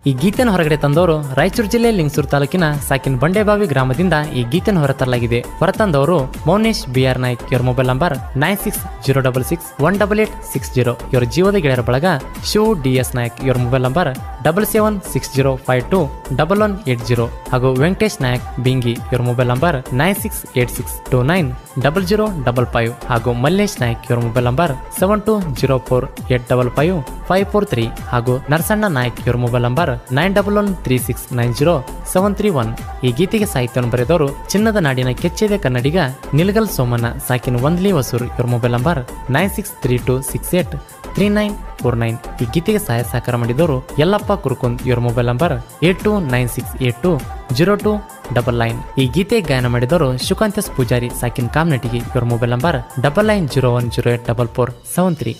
ಈ ಗೀತೆನ ಹೊರಗಡೆ ತಂದವರು ರಾಯಚೂರು ಜಿಲ್ಲೆ ಲಿಂಗಸೂರು ತಾಲೂಕಿನ ಸಾಕಿನ ಬಂಡೆಬಾವಿ ಗ್ರಾಮದಿಂದ ಈ ಗೀತೆನ ಹೊರತರಲಾಗಿದೆ ಹೊರತಂದವರು ಮೌನೇಶ್ ಬಿ ಆರ್ ನಾಯ್ಕ್ ಇವರ mobile number nine six zero double six one double eight six zero ಇವರ ಜೀವದ ಗೆಳೆಯರ ಬಳಗ ಶಿವ್ ಡಿ ಎಸ್ ನಾಯ್ಕ್ ಇವರ mobile number double seven six zero five two double one eight zero ಹಾಗೂ ವೆಂಕಟೇಶ್ ನಾಯಕ್ ಬಿಂಗಿ ಇವರ mobile number nine six eight six two nine double zero double five ಹಾಗೂ ಮಲ್ಲೇಶ್ ನಾಯ್ಕ್ ಇವರ mobile number seven to zero four eight double five five four three ಹಾಗೂ ನರಸಣ್ಣ ನಾಯ್ಕ್ ಇವರ mobile number nine double one three six nine zero seven three one ಈ ಗೀತೆಗೆ ಸಾಹಿತ್ಯವನ್ನು ಬರೆದವರು ಚಿನ್ನದ ನಾಡಿನ ಕೆಚ್ಚೆದೆ ಕನ್ನಡಿಗ ನಿಲ್ಗಲ್ ಸೋಮಣ್ಣ ಸಾಕಿನ ಒಂದ್ಲಿ ಹೊಸೂರು ಇವರ mobile number nine six three two six eight three nine four nine ಈ ಗೀತೆಗೆ ಸಹಾಯ ಸಹಕಾರ ಮಾಡಿದವರು ಯಲ್ಲಪ್ಪ ಕುರುಕುಂದ್ ಇವರ mobile number eight two nine six eight two zero two double nine ಈ ಗೀತೆ ಗಾಯನ ಮಾಡಿದವರು ಶುಕಾಂತಸ್ ಪೂಜಾರಿ ಸಾಕಿನ್ ಕಾಮ್ನಟಿಗೆ ಇವರ mobile number double nine zero one zero eight double four seven three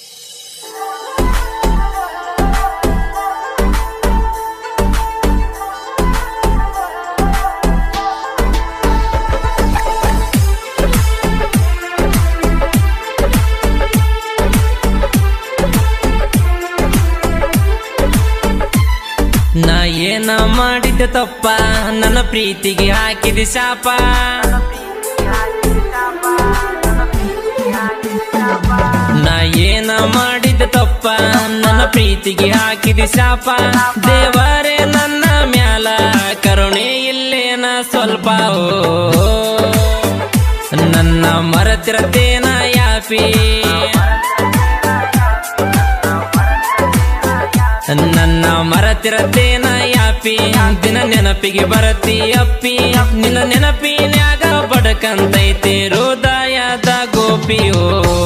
ನಾ ಏನ ಮಾಡಿದ್ದೆ ತಪ್ಪ ನನ್ನ ಪ್ರೀತಿಗೆ ಹಾಕಿದೆ ಶಾಪ ನಾ ಏನ ಮಾಡಿದ್ದೆ ತಪ್ಪ ನನ್ನ ಪ್ರೀತಿಗೆ ಹಾಕಿದೆ ಶಾಪ ದೇವರೇ ನನ್ನ ಮ್ಯಾಲ ಕರುಣೆ ಇಲ್ಲೇನ ಸ್ವಲ್ಪ ಓ ನನ್ನ ಮರತಿರತೇನ ಯಾಪಿ ನನ್ನ ಮರತಿರತೇನ ಯಾಪಿ ದಿನ ನೆನಪಿಗೆ ಬರತಿ ಅಪ್ಪಿ ನಿನ್ನ ನೆನಪಿನ್ಯಾಗ ಬಡಕಂತೈತೆ ಹೃದಯದ ಗೋಪಿಯೋ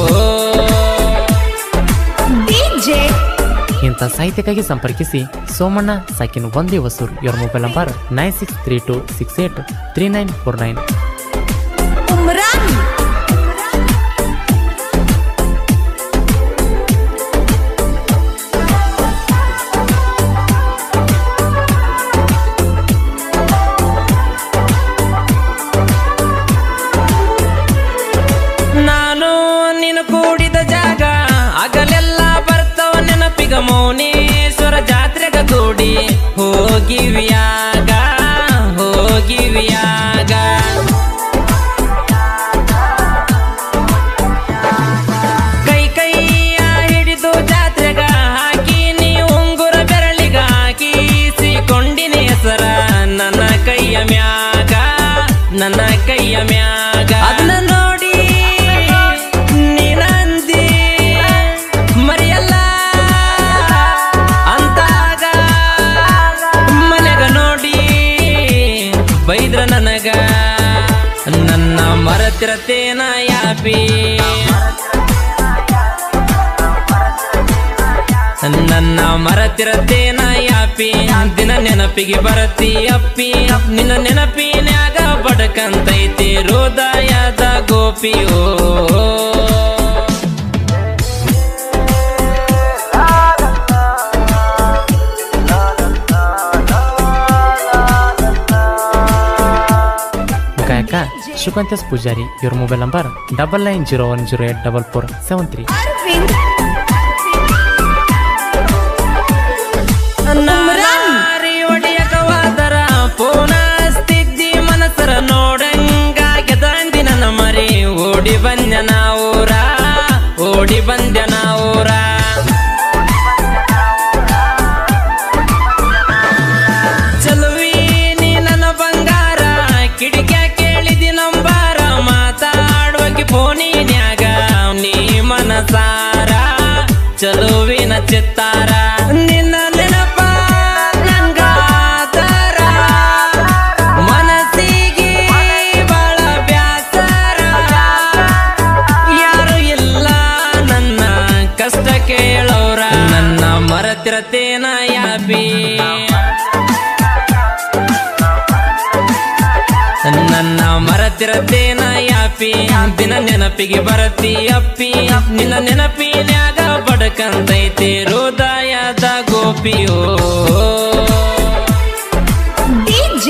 DJ ಇಂಥ ಸಾಹಿತ್ಯಕ್ಕಾಗಿ ಸಂಪರ್ಕಿಸಿ ಸೋಮಣ್ಣ ಸಾಕಿನ್ ಒಂದೇ ಹೊಸೂರು ಇವರ mobile number nine six three two six eight three nine four nine Umran ನಾನು ನಿನ್ನ ಕೂಡಿದ ಜಾಗ ಆಗಲೆಲ್ಲ ಬರ್ತವ ನೆನಪಿಗ ಮೌನೇಶ್ವರ ಜಾತ್ರೆಗ ಕೂಡಿ ಹೋಗಿವ್ಯಾಗ ಹೋಗಿವ್ಯಾಗ ಕೈ ಕೈಯ ಹಿಡಿದು ಜಾತ್ರೆಗ ಹಾಕಿ ನೀ ಉಂಗುರ ಬೆರಳಿಗ ಹಾಕಿಸಿಕೊಂಡಿನಿ ಹೆಸರ ನನ್ನ ಕೈಯ ಮ್ಯಾಗ ನನ್ನ ಕೈಯ ಮ್ಯಾಗ ಅದನ್ನ ನೋಡಿ ನೀನಂದಿ ಮರಿಯಲ್ಲ ಅಂತಾಗ ಮನೆಗ ನೋಡಿ ಬೈದ್ರ ನನಗ ನನ್ನ ಮರತಿರತೇನ ಯಾಪಿ ನನ್ನ ಮರತಿರತೇನ ಯಾಪಿ ದಿನ ನೆನಪಿಗೆ ಬರತಿ ಅಪ್ಪಿ ನಿನ್ನ ನೆನಪಿನ್ಯಾಗ ಬಡಕಂತೈತಿ ಹೃದಯದ ಗೋಪಿಯೋ ಗಾಯಕ ಶುಕಾಂತಸ್ ಪೂಜಾರಿ ಇವರ mobile number double nine zero one zero eight double four seven three Arvind ನಾರಿ ಒಡೆಯಕವಾದರ ಪೋನಸ್ತಿದ್ದಿ ಮನಸರ ನೋಡಂಗಾಗ್ಯದಂದಿ ನನ್ನ ಮರಿ ಓಡಿ ಬಂದ್ಯ ನಾವೂರ ಓಡಿ ಬಂದ್ಯ ನಾವೂರ ಚಲುವಿ ನೀ ನನ್ನ ಬಂಗಾರ ಕಿಡಿಕ್ಯಾ ಕೇಳಿದಿ ನಂಬಾರ ಮಾತಾಡುವಕ್ಕೆ ಫೋನಿನ್ಯಾಗ ನೀ ಮನಸಾರ ಚಲುವಿನ ಚಿತ್ತಾರ ನಿನ್ನ ನೆನಪ ನಂಗಾತರ ಮನಸ್ಸಿಗೆ ಬಾಳ ಬ್ಯಾಸರ ಯಾರು ಇಲ್ಲ ನನ್ನ ಕಷ್ಟ ಕೇಳೋರ ನನ್ನ ಮರತಿರತೇನ ಯಾಪಿ ನನ್ನ ಮರತಿರತೇನ ಯಾಪಿ ದಿನ ನೆನಪಿಗೆ ಬರತಿ ಅಪ್ಪಿ ನಿನ್ನ ನೆನಪಿನ್ಯಾಗ ಬಡಕಂತೈತಿ ಹೃದಯದ ಗೋಪಿಯೋ DJ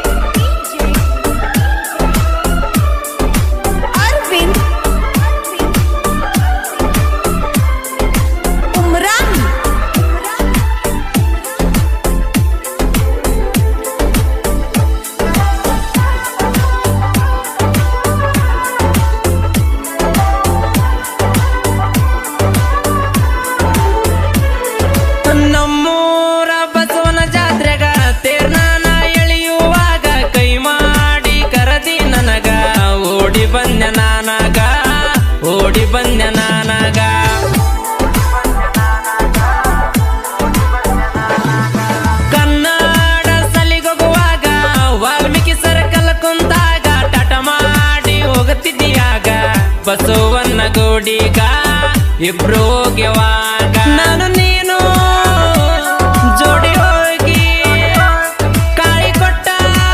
Arvind Umran ಬಸವನ್ನ ಗೂಡಿಗ ಇಬ್ರು ಹೋಗ್ಯವಾಗ ನಾನು ನೀನು ಜೋಡಿ ಹೋಗಿ ಕಾಯಿ ಕೊಟ್ಟ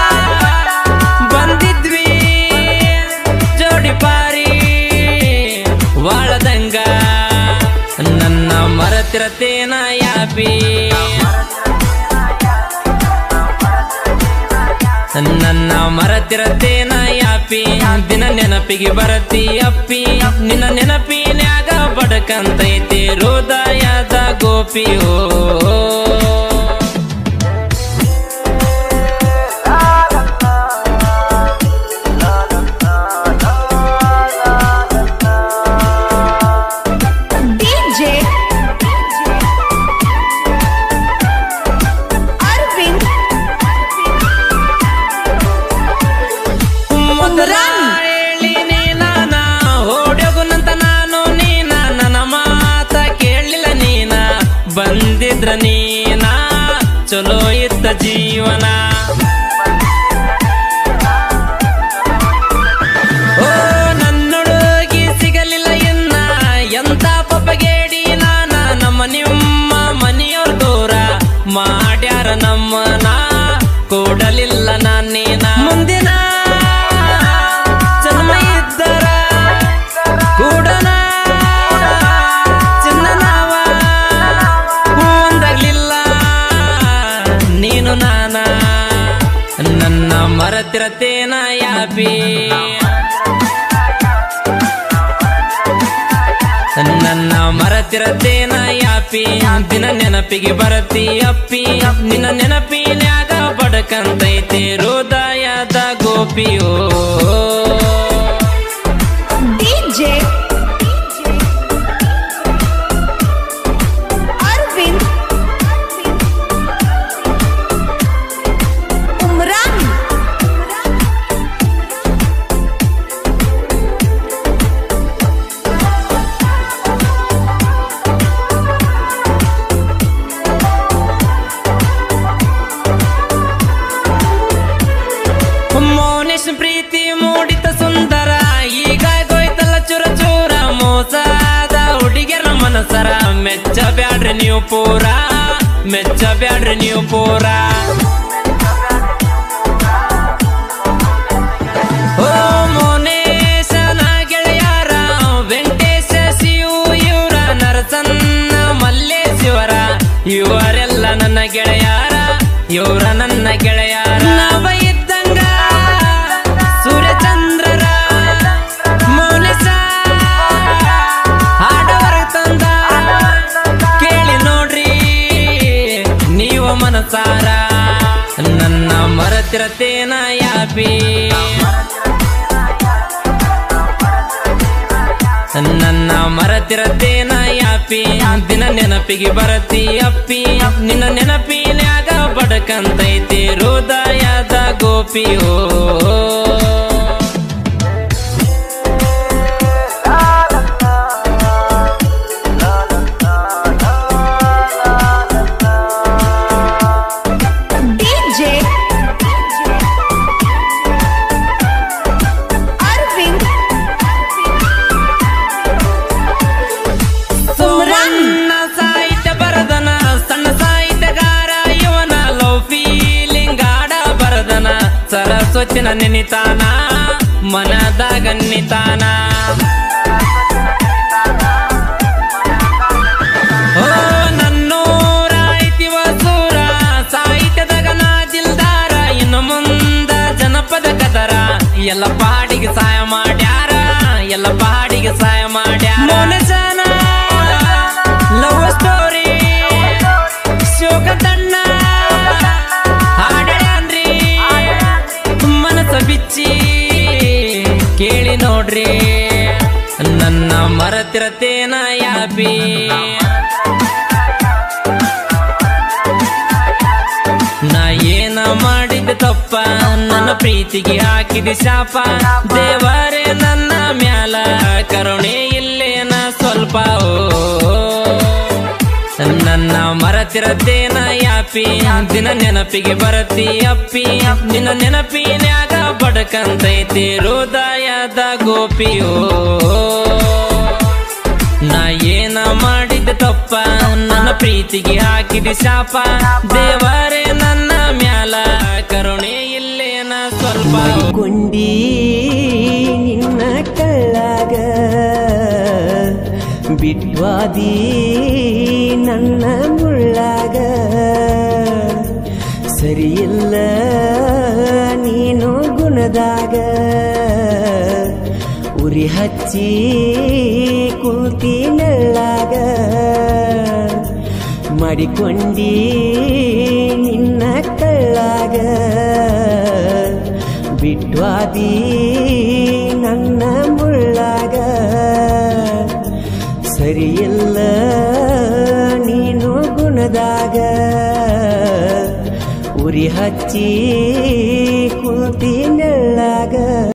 ಬಂದಿದ್ವಿ ಜೋಡಿ ಪಾರಿ ವಾಳದಂಗ ನನ್ನ ಮರತಿರತೇನ ಯಾಪಿ ನನ್ನ ಮರತಿರತೇನ ಯಾಪಿ ದಿನ ನೆನಪಿಗೆ ಬರತಿ ಅಪ್ಪಿ ನಿನ್ನ ನೆನಪಿನ್ಯಾಗ ಬಡಕಂತೈತಿ ಹೃದಯದ ಗೋಪಿಯೋ DJ Arvind ಮೊದಲ ಹೇಳಿ ನೀನಾನ ಓಡೋಗುನಂತ ನಾನು ನೀನ ನನ್ನ ಮಾತ ಕೇಳಲಿಲ್ಲ ನೀನ ಬಂದಿದ್ರ ನೀನ ಚಲೋ ಇದ್ದ ಜೀವನ ಓ ನನ್ನೊಳಗಿ ಸಿಗಲಿಲ್ಲ ಇನ್ನ ಎಂತ ಪಪ್ಪಗೇಡಿ ನಾನ ನಮ್ಮ ನಿಮ್ಮ ಮನೆಯವ್ರ ದೂರ ಮಾಡ್ಯಾರ ನಮ್ಮನ ಕೂಡಲಿಲ್ಲ ನಾನೇನ ಮುಂದಿನ ಜನ್ಮ ಇದ್ದರ ಕೂಡನ ಚಿನ್ನ ನಾವ ಒಂದಾಗ್ಲಿಲ್ಲ ನೀನು ನಾನ ನನ್ನ ಮರತಿರತೇನ ಯಾಪಿ ನನ್ನ ಮರತಿರತೇನ ಯಾಪಿ ದಿನ ನೆನಪಿಗೆ ಬರತಿ ಅಪ್ಪಿ ನಿನ್ನ ನೆನಪಿನ್ಯಾಗ ಬಡಕಂತೈತಿ ಹೃದಯದ ಗೋಪಿಯೋ DJ Arvind Umran ಮೌನೇಶ್ ಪ್ರೀತಿ ಮೂಡಿತ ಸುಂದರ ಈಗ ಗೋಯ್ತಲ್ಲ ಚುರ ಚೂರ ಮೋಸದ ಹುಡುಗಿಯರ ಮನಸರ ಮೆಚ್ಚ ಬ್ಯಾಡ್ರಿ ನೀವು ಪೂರ ಮೆಚ್ಚ ಬ್ಯಾಡ್ರಿ ನೀವು ಪೂರ ಓ ಮೌನೇಶನ ಗೆಳೆಯರ ವೆಂಕಟೇಶ ಶಿವು ಇವರ ನರಸನ್ನ ಮಲ್ಲೇಶ್ವರ ಇವರೆಲ್ಲ ನನ್ನ ಗೆಳೆಯರ ಇವರ ನನ್ನ ಗೆಳೆಯರ ನಾವ ಇದ್ದಂಗ ಸೂರ್ಯಚಂದ್ರರ ಮೌನೇಶ ಹಾಡವರ ತಂದ ಕೇಳಿ ನೋಡ್ರಿ ನೀವು ಮನಸಾರ ನನ್ನ ಮರತಿರತೇನ ಯಾಪಿ ನನ್ನ ಮರತಿರತೇನ ಯಾಪಿ ದಿನ ನೆನಪಿಗೆ ಬರತಿ ಅಪ್ಪಿ ನಿನ್ನ ನೆನಪಿನ್ಯಾಗ ಬಡಕಂತೈತಿ ಹೃದಯದ ಗೋಪಿಯೋ DJ Arvind Umran ಸಣ್ಣ ಸಾಹಿತ್ಯ ಬರದನ ಸಣ್ಣ ಸಾಹಿತ್ಯಗಾರ ಇವನ ಲವ್ ಫೀಲಿಂಗ್ ಆಡ ಬರದನ ಸರಸ್ವತಿನ ನೆನಿತಾನ ಮನದಾಗ ನಿತಾನ ಓ ನನ್ನೂರ ಐತಿ ವಸೂರ ಸಾಹಿತ್ಯದಾಗ ನಾ ದಿಲ್ದಾರ ಇನ್ನು ಮುಂದ ಜನಪದ ಕದರ ಎಲ್ಲ ಪಾಡಿಗೆ ಸಹಾಯ ಮಾಡ್ಯಾರ ಎಲ್ಲ ಪಾಡಿಗೆ ಸಹಾಯ ಮಾಡ್ಯಾರ ಮೌನಜನ ಲವ್ ಸ್ಟೋರಿ ಶೋಕ ತಣ್ಣ ಹಾಡ್ಯಾನ್ರಿ ಮನಸ್ಸ ಬಿಚ್ಚಿ ಕೇಳಿ ನೋಡ್ರಿ ನನ್ನ ಮರತಿರತೇನ ಯಾಪಿ ನಾ ಏನ ಮಾಡಿದ ತಪ್ಪ ನನ್ನ ಪ್ರೀತಿಗೆ ಹಾಕಿದ ಶಾಪ ದೇವರೇ ನನ್ನ ಮ್ಯಾಲ ಕರುಣೆ ಇಲ್ಲೇನ ಸ್ವಲ್ಪ ಓ ನನ್ನ ಮರತಿರತೇನ ಯಾಪಿ ದಿನ ನೆನಪಿಗೆ ಬರತಿ ಅಪ್ಪಿ ನಿನ್ನ ನೆನಪಿನ್ಯಾಗ ಬಡಕಂತೈತಿ ಹೃದಯದ ಗೋಪಿಯೋ ನಾ ಏನ ಮಾಡಿದ ತಪ್ಪ ನನ್ನ ಪ್ರೀತಿಗೆ ಹಾಕಿದ ಶಾಪ ದೇವರೇ ನನ್ನ ಮ್ಯಾಲ ಕರುಣೆ ಇಲ್ಲೇನ ಸ್ವಲ್ಪ ಕೊಂಡಿ ನಿನ್ನ ಕಳ್ಳಾಗ ಬಿಟ್ವಾದಿ ನನ್ನ ಮುಳ್ಳಾಗ ಸರಿಯಿಲ್ಲ ನೀನು ಗುಣದಾಗ ಉರಿ ಹಚ್ಚಿ ಕುಂತಿ ನೆಳ್ಳಾಗ ಮಾಡಿಕೊಂಡಿ ನಿನ್ನ ಕಳ್ಳಾಗ ಬಿಟ್ವಾದಿ ನನ್ನ ಮುಳ್ಳಾಗ ಸರಿಯಿಲ್ಲ ನೀನು ಗುಣದಾಗ ಉರಿ ಹಚ್ಚಿ ಕುಂತಿ ನೆಳ್ಳಾಗ